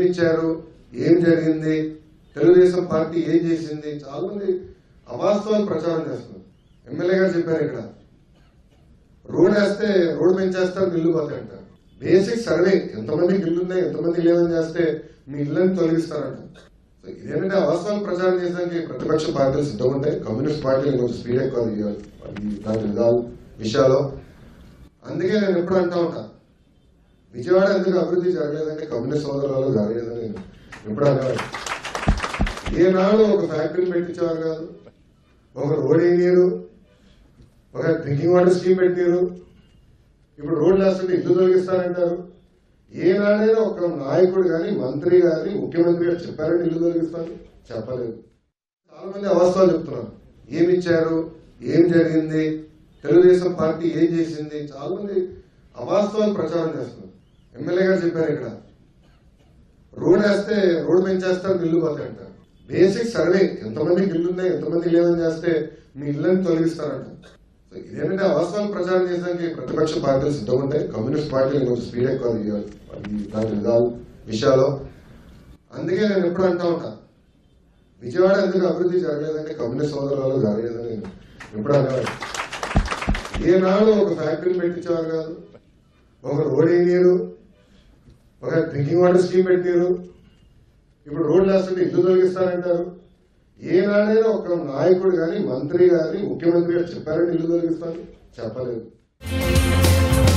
ఇచ్చారు ఏం జరిగింది తెలుగుదేశం పార్టీ ఏం చేసింది చాలా మంది అవాస్తవాలు ప్రచారం చేస్తున్నారు ఎమ్మెల్యే గారు చెప్పారు ఇక్కడ రోడ్ వేస్తే రోడ్ పెంచేస్తారు ఇల్లు పోతాయి అంటారు బేసిక్ సర్వే ఎంతమందికి ఇల్లు ఉన్నాయి ఎంతమంది లేవని చేస్తే మీ ఇల్లుని తొలగిస్తారంట సో ఇదేంటంటే అవాస్తవాలు ప్రచారం చేయడానికి ప్రతిపక్ష పార్టీలు సిద్ధంగా ఉంటాయి కమ్యూనిస్ట్ పార్టీలు కొంచెం స్పీడ్ ఎక్కువ ఇవ్వాలి. ఈ దాని విధాలు విషయాలు అందుకే నేను ఎప్పుడు అంటా ఉంటా విజయవాడ ఎందుకు అభివృద్ధి జరగలేదంటే కమ్యూనిస్ట్ సోదరులలో జరగలేదని నేను ఎప్పుడు అనేవాడు ఏనాడు ఒక ఫ్యాక్టరీ పెట్టించేవారు కాదు ఒక రోడ్ వేయనీరు ఒక డ్రింకింగ్ వాటర్ స్కీమ్ పెట్టారు ఇప్పుడు రోడ్లు వేస్తుంటే ఇల్లు తొలగిస్తారంటారు ఏనాడైనా ఒక నాయకుడు కానీ మంత్రి కానీ ముఖ్యమంత్రి గారు చెప్పారని ఇల్లు తొలగిస్తారు చెప్పలేదు చాలా మంది అవాస్తవాలు చెప్తున్నారు ఏమి ఇచ్చారు ఏం జరిగింది తెలుగుదేశం పార్టీ ఏం చేసింది చాలా మంది అవాస్తవాలు ప్రచారం చేస్తున్నారు ఎమ్మెల్యే గారు చెప్పారు ఇక్కడ రోడ్ వేస్తే రోడ్ పెంచేస్తారు ఇల్లు పోతాయి అంటారు బేసిక్ సర్వే ఎంతమందికి ఇల్లు ఉన్నాయి ఎంతమంది లేవని చేస్తే మీ ఇల్లుని తొలగిస్తారంట సో ఇదేంటంటే అవాస్తవాలు ప్రచారం చేయడానికి ప్రతిపక్ష పార్టీలు సిద్ధంగా ఉంటాయి కమ్యూనిస్ట్ పార్టీలు కొంచెం స్పీడ్ ఎక్కువ ఇవ్వాలి. ఈ దాని విధాలు విషయాలు అందుకే నేను ఎప్పుడు అంటా ఉంటా విజయవాడ ఎందుకు అభివృద్ధి జరగలేదంటే కమ్యూనిస్ట్ సోదరులలో జరగలేదని నేను ఎప్పుడు అనేవాడు ఏనాడు ఒక ఫ్యాక్టరీ పెట్టించేవారు కాదు ఒక రోడ్ వేయనీరు ఒక డ్రింకింగ్ వాటర్ స్కీమ్ పెట్టారు ఇప్పుడు రోడ్లు వేస్తుంటే ఇల్లు తొలగిస్తారంటారు ఏనాడైనా ఒక నాయకుడు కానీ మంత్రి కానీ ముఖ్యమంత్రి గారు చెప్పారని ఇల్లు తొలగిస్తారు చెప్పలేదు